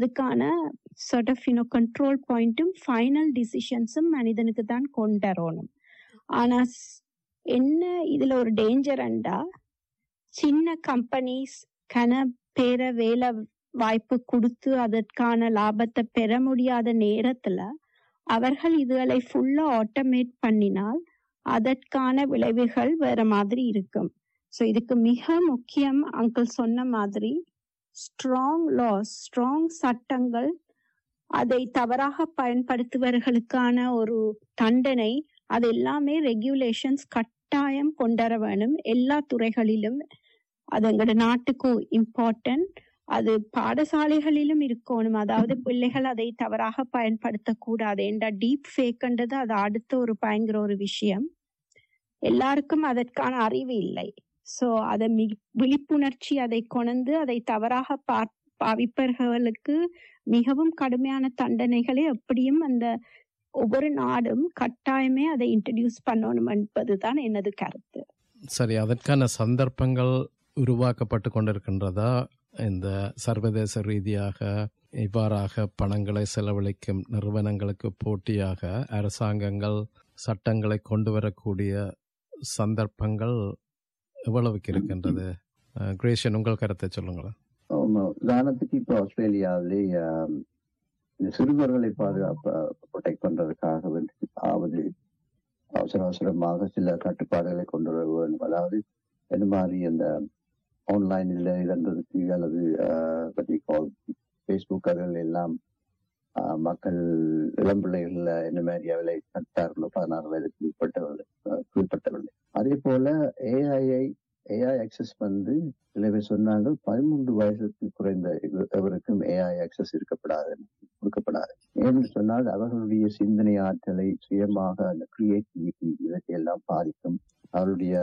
அதுக்கான sort of you know control பாயிண்ட்டும் final டிசிஷன்ஸும் மனிதனுக்கு தான் கொண்டு ஆனா ஸ்- என்ன இதுல ஒரு டேஞ்சர்ண்டா சின்ன கம்பெனிஸ் கன பேர வேலை வாய்ப்பு கொடுத்து அதற்கான லாபத்தை பெற முடியாத நேரத்துல அவர்கள் இதுகளை ஃபுல்லா ஆட்டோமேட் பண்ணினால் அதற்கான விளைவுகள் வேற மாதிரி இருக்கும் ஸோ இதுக்கு மிக முக்கியம் அங்கிள் சொன்ன மாதிரி ஸ்ட்ராங் லாஸ் ஸ்ட்ராங் சட்டங்கள் அதை தவறாக பயன்படுத்துபவர்களுக்கான ஒரு தண்டனை அது எல்லாமே ரெகுலேஷன்ஸ் கட்டாயம் கொண்டுவர வேணும் எல்லா துறைகளிலும் அது எங்களோட நாட்டுக்கு இம்பார்ட்டன்ட் அது பாடசாலைகளிலும் இருக்கணும் அதாவது பிள்ளைகள் அதை தவறாக பயன்படுத்தக்கூடாது ஏண்டா டீப் ஃபேக்ன்றது அது அடுத்த ஒரு பயங்கர ஒரு விஷயம் எல்லாருக்கும் அதற்கான அறிவு இல்லை சோ அதை மி- விழிப்புணர்ச்சி அதை கொணர்ந்து அதை தவறாக பார் பாவிப்பவர்களுக்கு மிகவும் கடுமையான தண்டனைகளை எப்படியும் அந்த ஒவ்வொரு நாடும் கட்டாயமே அதை இன்ட்ரடியூஸ் பண்ணணும் என்பதுதான் எனது கருத்து சரி அதற்கான சந்தர்ப்பங்கள் உருவாக்கப்பட்டு கொண்டிருக்கின்றதா இந்த சர்வதேச ரீதியாக இவ்வாறாக பணங்களை செலவழிக்கும் நிறுவனங்களுக்கு போட்டியாக அரசாங்கங்கள் சட்டங்களை கொண்டு வரக்கூடிய சந்தர்ப்பங்கள் எவ்வளவுக்கு இருக்கின்றது அஹ், கிரேஷன் உங்கள் கருத்தை சொல்லுங்களேன் ஆமா. உதாரணத்துக்கு இப்போ ஆஸ்திரேலியாவிலே ஆம், இந்த சிறுவர்களை பாதுகாப்ப ப்ரொடெக்ட் பண்றதுக்காக வேண்டி ஆவது அவசர அவசரமாக சில கட்டுப்பாடுகளை கொண்டு வர வேண்டும் அதாவது என்ன மாதிரி அந்த ஆன்லைனில் இழந்ததுக்கு அல்லது பற்றி கால் ஃபேஸ்புக் அதில் எல்லாம் ஆஹ், மக்கள் இளம் பிள்ளைகள் என்ன மாதிரி அவளை கட்டார்களோ பதினாறு வயதுக்கு உட்பட்டவர்கள் ஆஹ், கீழ்ப்பட்டவர்கள் அதே போல ஏஐஐ ஏஐ அக்சஸ் வந்து சில பேர் சொன்னாங்க பதிமூன்று வயசுக்கு குறைந்த இவ- எவருக்கும் ஏஐ அக்சஸ் இருக்கப்படாது கொடுக்கப்படாது ஏன்னு சொன்னால் அவர்களுடைய சிந்தனை ஆற்றலை சுயமாக அந்த கிரியேட்டிவிட்டி இவற்றையெல்லாம் பாதிக்கும் அவருடைய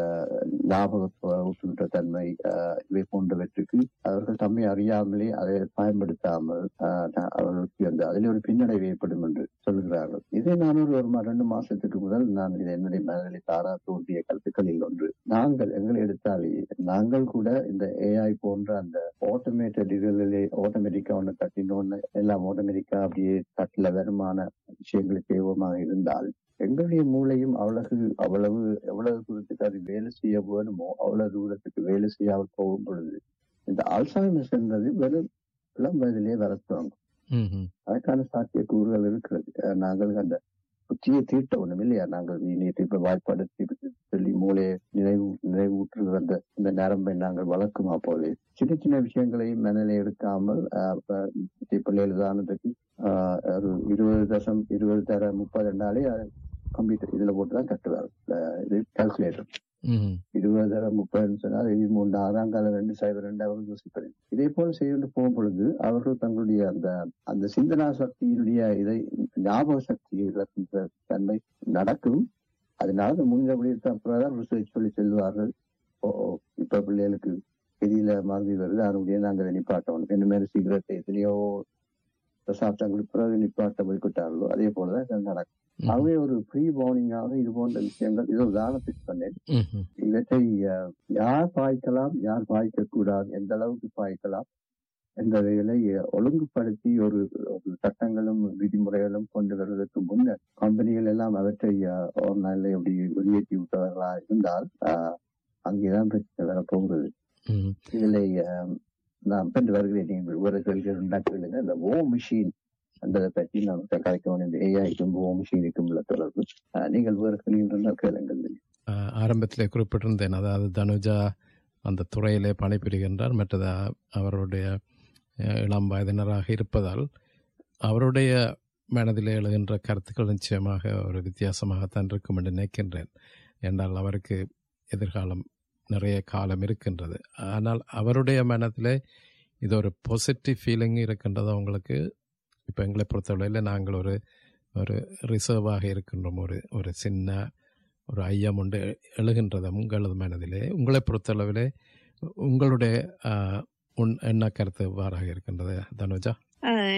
ஞாபக ஊட்டுகின்ற தன்மை ஆஹ், இவை போன்றவற்றுக்கு அவர்கள் தம்மை அறியாமலே அதை பயன்படுத்தாமல் ஆஹ், த- அவர்களுக்கு அந்த அதில் ஒரு பின்னடைவு ஏற்படும் என்று சொல்கிறார்கள் இதை நான் ஒரு ஒரு மா- ரெண்டு மாசத்துக்கு முதல் நான் இதை என்னுடைய மனதில் தாரா தோன்றிய கருத்துக்களில் ஒன்று நாங்கள் எங்களை எடுத்தாலே நாங்கள் கூட இந்த ஏஐ போன்ற அந்த ஆட்டோமேட்டட் இதுகளிலே ஆட்டோமேட்டிக்கா ஒன்று தட்டினோன்னு எல்லாம் ஆட்டோமேட்டிக்கா அப்படியே தட்டில வருமான விஷயங்களுக்கு ஏவமாக இருந்தால் எங்களுடைய மூளையும் அவ்வளவு அவ்வளவு எவ்வளவு தூரத்துக்கு அது வேலை செய்ய வேணுமோ அவ்வளவு தூரத்துக்கு வேலை செய்யாமல் போகும் பொழுது இந்த அல்சாய்மஸ் என்பது வெறும் இளம் வயதிலே வர துவங்கும் ம்ஹும். அதற்கான சாத்தியக்கூறுகள் இருக்கிறது அஹ் நாங்கள் அந்த புத்தியை தீட்ட ஒண்ணும் இல்லையா நாங்கள் நீட்டு இப்ப வாய்ப்படுத்தி சொல்லி மூளையை நினைவு நினைவூற்று அந்த இந்த நரம்பை நாங்கள் வளர்க்குமா போலே சின்ன சின்ன விஷயங்களையும் மனநிலை எடுக்காமல் அஹ், இப்ப இப்ப பிள்ளைகள் உதாரணத்துக்கு ஆஹ், ஒரு இருபது தசம் இருபது தர முப்பது ரெண்டாலே கம்ப்யூட்டர் இதுல போட்டுதான் கட்டுவார் அஹ், இது கால்குலேட்டர் ம்ஹும். இருபது தர முப்பதுன்னு சொன்னால் இது மூன்று ஆறாம் காலம் ரெண்டு சைபர் ரெண்டு அவர்கள் யோசிப்பது இதே போல செய்து போகும் பொழுது அவர்கள் தங்களுடைய அந்த அந்த சிந்தனா சக்தியினுடைய இதை ஞாபக சக்தியை இழக்கின்ற தன்மை நடக்கும் அதனால அது முடிஞ்சபடி அப்புறம் ரிசர்ச் சொல்லி செல்வார்கள் ஓ ஓ, இப்ப பிள்ளைகளுக்கு தெரியல மாதிரி வருது அதனுடைய நாங்கள் நிப்பாட்டணும் என்ன மாதிரி சிகரெட் எத்தனையோ தசாப்தங்களுக்கு பிறகு நிப்பாட்ட போய்விட்டார்களோ அதே போலதான் இது நடக்கும் ம்ஹும். ஆகவே ஒரு ப்ரீ வார்னிங்காக இது போன்ற விஷயங்கள் இது உதாரணத்துக்கு சொன்னேன் ம்ஹும். இவற்றை அஹ், யார் பாய்க்கலாம் யார் பாய்க்க கூடாது எந்த அளவுக்கு பாய்க்கலாம் என்பவைகளை அஹ், ஒழுங்குபடுத்தி ஒரு ஒரு சட்டங்களும் விதிமுறைகளும் கொண்டு வருவதற்கு முன்னர் கம்பெனிகள் எல்லாம் அவற்றை ஆன்லைன்ல எப்படி வெளியேற்றி விட்டவர்களா இருந்தால் அஹ், அங்கேதான் பிரச்சனை வர போகிறது ம்ஹும். இதில் அஹ், நான் பெற்று வருகிறேன் நீங்கள் ஒரு கேள்விகள் உண்டாக்குவீங்க இந்த ஓ மிஷின் என்பதை பற்றி நாம் கலைக்க வேண்டிய இந்த ஏஐக்கும் ஓ மிஷினுக்கும் உள்ள தொடர்பு அஹ், நீங்கள் வேறு கேள்விகள் கேளுங்கள் அஹ், ஆரம்பத்திலே குறிப்பிட்டிருந்தேன் அதாவது தனுஜா அந்த துறையிலே பணிபுரிகின்றார் மற்றது அ- அவருடைய அஹ், இளம் வயதினராக இருப்பதால் அவருடைய மனதிலே எழுகின்ற கருத்துக்கள் நிச்சயமாக ஒரு வித்தியாசமாகத்தான் இருக்கும் என்று நினைக்கின்றேன் என்றால் அவருக்கு எதிர்காலம் நிறைய காலம் இருக்கின்றது ஆனால் அவருடைய மனதிலே இது ஒரு பாசிட்டிவ் ஃபீலிங் இருக்கின்றது உங்களுக்கு இப்போ எங்களை பொறுத்தவரையில் நாங்கள் ஒரு ஒரு ரிசர்வாக இருக்கின்றோம் ஒரு ஒரு சின்ன ஒரு ஐயம் உண்டு எழுகின்றது உங்களது மனதிலே உங்களை பொறுத்தளவிலே உங்களுடைய ஆஹ், உன் என்ன கருத்து எவ்வாறாக இருக்கின்றது தனுஜா ஆஹ்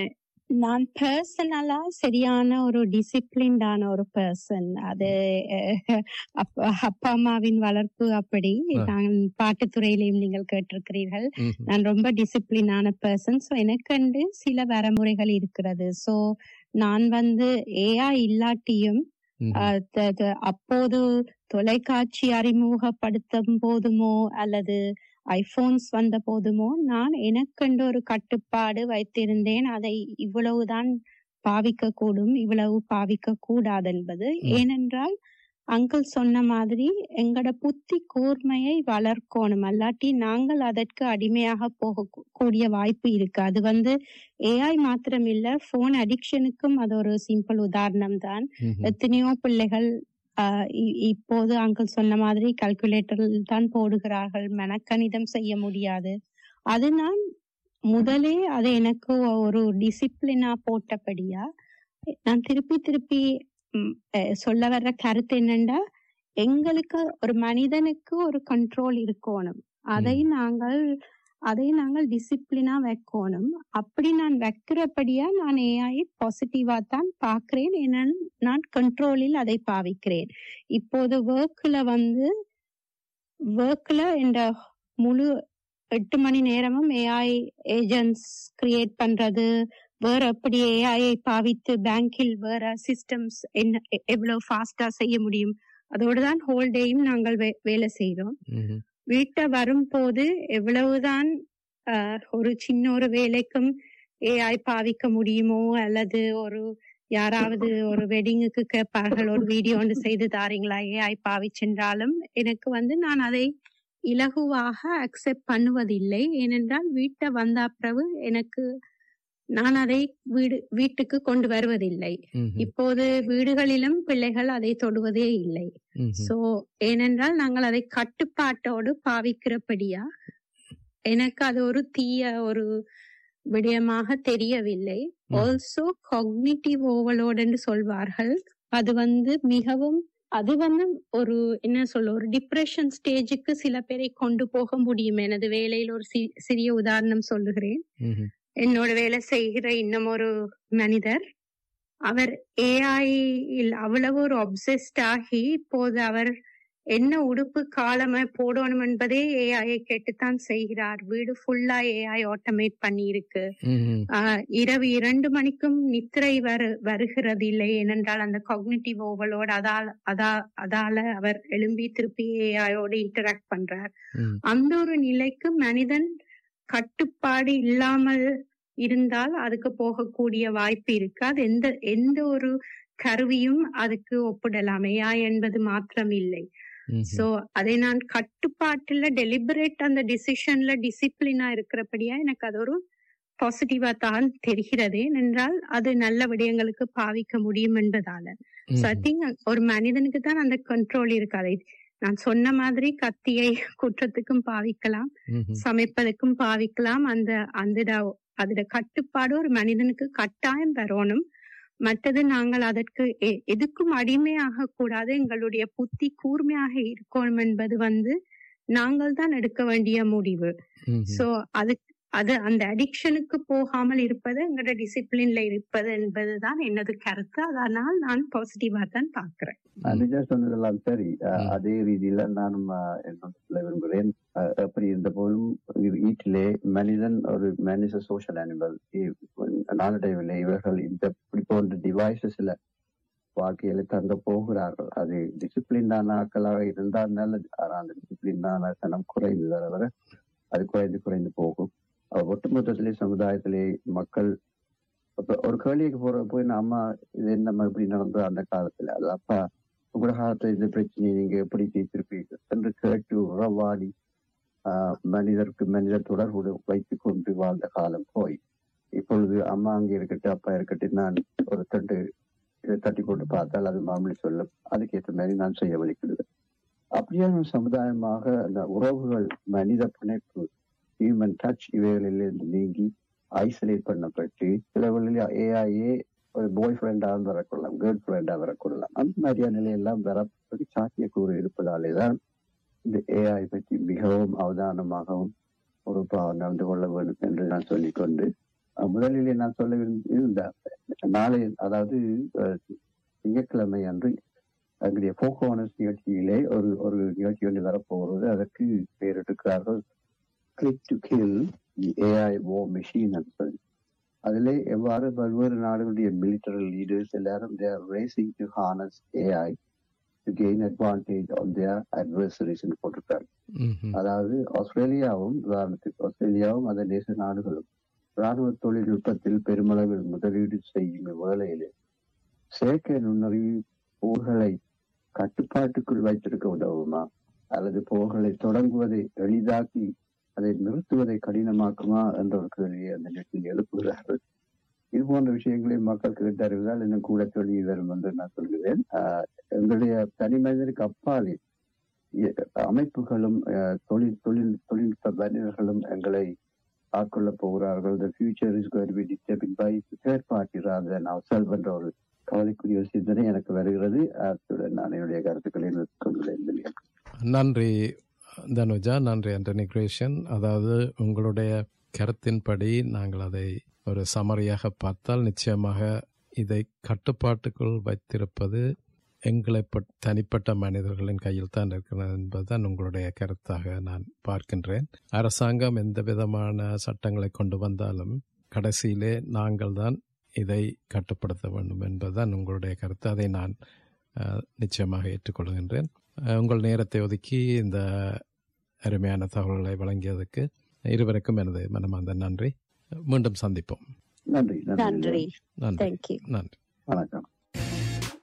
நான் பர்சனலா சரியான ஒரு டிசிப்ளின்டான ஒரு பர்சன் அது அஹ், அப்பா அப்பா அம்மாவின் வளர்ப்பு அப்படி ஆ. நான் பாட்டுத்துறையிலையும் நீங்கள் கேட்டிருக்கிறீர்கள் ம்ஹும். நான் ரொம்ப டிசிப்ளினான பர்சன் ஸோ எனக்கண்டு சில வரமுறைகள் இருக்கிறது ஸோ நான் வந்து ஏஐ இல்லாட்டியும் ம்ஹும். அஹ், த- த- அப்போது தொலைக்காட்சி அறிமுகப்படுத்தும் போதுமோ அல்லது ஐபோன்ஸ் வந்த போதுமோ நான் எனக்கென்று ஒரு கட்டுப்பாடு வைத்திருந்தேன் அதை இவ்வளவுதான் பாவிக்க கூடும் இவ்வளவு பாவிக்க கூடாது என்பது ம். ஏனென்றால் அங்கிள் சொன்ன மாதிரி எங்கட புத்தி கூர்மையை வளர்க்கணும் அல்லாட்டி நாங்கள் அதற்கு அடிமையாக போக கூ- கூடிய வாய்ப்பு இருக்கு அது வந்து ஏஐ மாத்திரம் இல்ல போன் அடிக்ஷனுக்கும் அது ஒரு சிம்பிள் உதாரணம் தான் ம்ஹும். எத்தனையோ பிள்ளைகள் ஆஹ் இ- இப்போது அங்கிள் சொன்ன மாதிரி கால்குலேட்டரில் தான் போடுகிறார்கள் மனக்கணிதம் செய்ய முடியாது அது நான் முதலே அது எனக்கு ஒரு டிசிப்ளினா போட்டபடியா நான் திருப்பி திருப்பி ம், அஹ், சொல்ல வர்ற கருத்து என்னண்டா எங்களுக்கு ஒரு மனிதனுக்கு ஒரு கண்ட்ரோல் இருக்கணும் அதை நாங்கள் அதை நாங்கள் டிசிப்ளினா வைக்கணும் அப்படி நான் வைக்கிறபடியா நான் ஏஐ பாசிட்டிவா தான் பார்க்கிறேன் ஏன்னா நான் கண்ட்ரோலில் அதை பாவிக்கிறேன் இப்போது ஒர்க்ல வந்து ஒர்க்ல இந்த முழு எட்டு மணி நேரமும் ஏஐ ஏஜென்ட்ஸ் கிரியேட் பண்றது வேற எப்படி ஏஐயை பாவித்து பேங்கில் வேற சிஸ்டம்ஸ் என்ன எ- எவ்வளவு ஃபாஸ்டா செய்ய முடியும் அதோட தான் ஹோல் டேயும் நாங்கள் வே- வேலை செய்றோம் ம்ஹும். வீட்டை வரும்போது எவ்வளவுதான் ஆஹ், ஒரு சின்ன ஒரு வேலைக்கும் ஏஐ பாவிக்க முடியுமோ அல்லது ஒரு யாராவது ஒரு வெட்டிங்குக்கு கேட்பார்கள் ஒரு வீடியோ ஒன்று செய்து தாரீங்களா ஏஐ பாவிச்சென்றாலும் எனக்கு வந்து நான் அதை இலகுவாக அக்செப்ட் பண்ணுவதில்லை ஏனென்றால் வீட்டை வந்த பிறகு எனக்கு நான் அதை வீடு வீட்டுக்கு கொண்டு வருவதில்லை ம்ஹும். இப்போது வீடுகளிலும் பிள்ளைகள் அதை தொடுவதே இல்லை ம்ஹும். சோ ஏனென்றால் நாங்கள் அதை கட்டுப்பாட்டோடு பாவிக்கிறபடியா எனக்கு அது ஒரு தீய ஒரு விடயமாக தெரியவில்லை ம். ஆல்சோ காக்னிட்டிவ் ஓவலோட் என்று சொல்வார்கள் அது வந்து மிகவும் அது வந்து ஒரு என்ன சொல்ல ஒரு டிப்ரெஷன் ஸ்டேஜுக்கு சில பேரை கொண்டு போக முடியும் எனது வேலையில் ஒரு சி- சிறிய உதாரணம் சொல்லுகிறேன் ம்ஹும். என்னோட வேலை செய்கிற இன்னும் ஒரு மனிதர் அவர் ஏஐ அவ்வளவு ஒரு ஒப்சஸ்ட் ஆகி இப்போது அவர் என்ன உடுப்பு காலம போடணும் என்பதே ஏஐ கேட்டுத்தான் செய்கிறார் வீடு ஃபுல்லா ஏஐ ஆட்டோமேட் பண்ணி இருக்கு ம்ஹும். ஆஹ் இரவு இரண்டு மணிக்கும் நித்திரை வரு வருகிறது இல்லை ஏனென்றால் அந்த காக்னிட்டிவ் ஓவலோட அதால அதா அதால அவர் எழும்பி திருப்பி ஏஐயோட இன்டராக்ட் பண்றார் ம். அந்த ஒரு நிலைக்கு மனிதன் கட்டுப்பாடு இல்லாமல் இருந்தால் அதுக்கு போகக்கூடிய வாய்ப்பு இருக்கு அது எந்த எந்த ஒரு கருவியும் அதுக்கு ஒப்பிடலாம் ஏஐ என்பது மாத்திரம் இல்லை ம்ஹும். சோ அதை நான் கட்டுப்பாட்டுல டெலிபரேட் அந்த டிசிஷன்ல டிசிப்ளினா இருக்கிறபடியா எனக்கு அது ஒரு பாசிட்டிவா தான் தெரிகிறது என்றால் அது நல்ல விடயங்களுக்கு பாவிக்க முடியும் என்பதால சோ ஐ ம்ஹும். திங்க் ஒரு மனிதனுக்கு தான் அந்த கண்ட்ரோல் இருக்கு அதை நான் சொன்ன மாதிரி கத்தியை குற்றத்துக்கும் பாவிக்கலாம் ம்ஹும். சமைப்பதற்கும் பாவிக்கலாம் அந்த அந்த அதோட கட்டுப்பாடு ஒரு மனிதனுக்கு கட்டாயம் வரணும் மற்றது நாங்கள் அதற்கு எ- எதுக்கும் அடிமையாக கூடாது எங்களுடைய புத்தி கூர்மையாக இருக்கணும் என்பது வந்து நாங்கள் தான் எடுக்க வேண்டிய முடிவு ம்ஹும். சோ அது அது அந்த அடிக்ஷனுக்கு போகாமல் இருப்பது எங்களோட டிசிப்ளின்ல இருப்பது என்பதுதான் எனது கருத்து அதனால் நான் பாசிட்டிவா தான் பாக்குறேன் அனுஜா சொன்னதெல்லாம் சரி அஹ், ம். அதே ரீதியில நானும் அஹ், என்ன சொல்ல விரும்புகிறேன் அஹ், எப்படி இருந்த போதும் வீட்டிலே மனிதன் ஒரு மனித சோஷியல் அனிமல் நாளடைவில் இவர்கள் இந்த இப்படி போன்ற டிவைசஸ்ல வாழ்க்கையில தங்க போகிறார்கள் அது டிசிப்ளினான ஆட்களாக இருந்தால் நல்லது ஆனா அந்த டிசிப்ளினான தனம் குறைந்து வர வர அது குறைந்து குறைந்து போகும் அஹ், ஒட்டுமொத்தத்திலே சமுதாயத்திலே மக்கள் அப்ப ஒரு கேள்விக்கு போற போய் நம்ம இது என்ன இப்படி நடந்தது அந்த காலத்துல அது அப்பா உங்களோட காலத்துல இந்த பிரச்சனையை நீங்க எப்படி தீர்த்திருப்பீர்கள் என்று கேட்டு உறவாடி ஆஹ், மனிதருக்கு மனிதர் தொடர்பு வைத்துக் கொண்டு வாழ்ந்த காலம் போய் இப்பொழுது அம்மா அங்கே இருக்கட்டும் அப்பா இருக்கட்டும் நான் ஒரு தண்டு இதை தட்டி கொண்டு பார்த்தால் அது மாமலி சொல்லும் அதுக்கேற்ற மாதிரி நான் செய்ய வலிக்கிறது அப்படியான சமுதாயமாக அந்த உறவுகள் மனித பிணைப்பு ஹியூமன் டச் இவைகளிலிருந்து நீங்கி ஐசோலேட் பண்ணப்பட்டு சில வழியில் ஏஐஏ ஒரு பாய் ஃப்ரெண்டாக வரக்கூடலாம் கேர்ள் ஃப்ரெண்டாக வரக்கூடலாம் அந்த மாதிரியான நிலையெல்லாம் வரப்படி சாத்தியக்கூறு இருப்பதாலே தான் இந்த ஏஐ பற்றி மிகவும் அவதானமாகவும் பொறுப்பாக நடந்து கொள்ள வேண்டும் என்று நான் சொல்லிக்கொண்டு அஹ், முதலிலே நான் சொல்ல விரும்பி- இந்த நாளை அதாவது அஹ், திங்கட்கிழமை அன்று எங்களுடைய போக்கோனஸ் நிகழ்ச்சியிலே ஒரு ஒரு நிகழ்ச்சி ஒன்று வரப்போகிறது அதற்கு பெயரிட்டிருக்கிறார்கள் click to kill AI or machine என்று சொல்லி அதிலே எவ்வாறு பல்வேறு நாடுகளுடைய மிலிட்டரி லீடர்ஸ் எல்லாரும் they are racing to harness AI to gain advantage on their adversaries ன்னு போட்டிருக்காங்க ம்ஹும். அதாவது ஆஸ்திரேலியாவும் உதாரணத்துக்கு ஆஸ்திரேலியாவும் அதன் தேச நாடுகளும் ராணுவ தொழில்நுட்பத்தில் பெருமளவில் முதலீடு செய்யும் வேளையிலே செயற்கை நுண்ணறிவு போர்களை கட்டுப்பாட்டுக்குள் வைத்திருக்க உதவுமா அல்லது போர்களை தொடங்குவதை எளிதாக்கி அதை நிறுத்துவதை கடினமாக்குமா என்ற ஒரு கேள்வியை அந்த நிகழ்ச்சியில் எழுப்புகிறார்கள் இது போன்ற விஷயங்களை மக்கள் கேட்டறிவதால் இன்னும் கூட தெளிவு வரும் என்று நான் சொல்கிறேன் ஆஹ் எங்களுடைய தனி மனிதனுக்கு அப்பாலே இ- அமைப்புகளும் அஹ், தொழில் தொழில் தொழில்நுட்ப வல்லுநர்களும் எங்களை ஆட்கொள்ளப் போகிறார்கள் the future is going to be determined by third party rather than ourselves என்ற ஒரு கவலைக்குரிய ஒரு சிந்தனை எனக்கு வருகிறது அத்துடன் நான் என்னுடைய கருத்துக்களை நிறுத்திக் கொள்கிறேன் வில்லியம். நன்றி தனுஜா நன்றி ஆண்டனி கிரேஷன் அதாவது உங்களுடைய கருத்தின்படி நாங்கள் அதை ஒரு சமரியாக பார்த்தால் நிச்சயமாக இதை கட்டுப்பாட்டுக்குள் வைத்திருப்பது எங்களை பட்- தனிப்பட்ட மனிதர்களின் கையில் தான் இருக்கிறது என்பதுதான் உங்களுடைய கருத்தாக நான் பார்க்கின்றேன் அரசாங்கம் எந்த விதமான சட்டங்களை கொண்டு வந்தாலும் கடைசியிலே நாங்கள் தான் இதை கட்டுப்படுத்த வேண்டும் என்பதுதான் உங்களுடைய கருத்து அதை நான் அஹ், நிச்சயமாக ஏற்றுக்கொள்கின்றேன் அஹ், உங்கள் நேரத்தை ஒதுக்கி இந்த அருமையான தகவல்களை வழங்கியதுக்கு இருவருக்கும் எனது மனமார்ந்த நன்றி மீண்டும் சந்திப்போம் நன்றி நன்றி நன்றி நன்றி தேங்க்யூ நன்றி வணக்கம்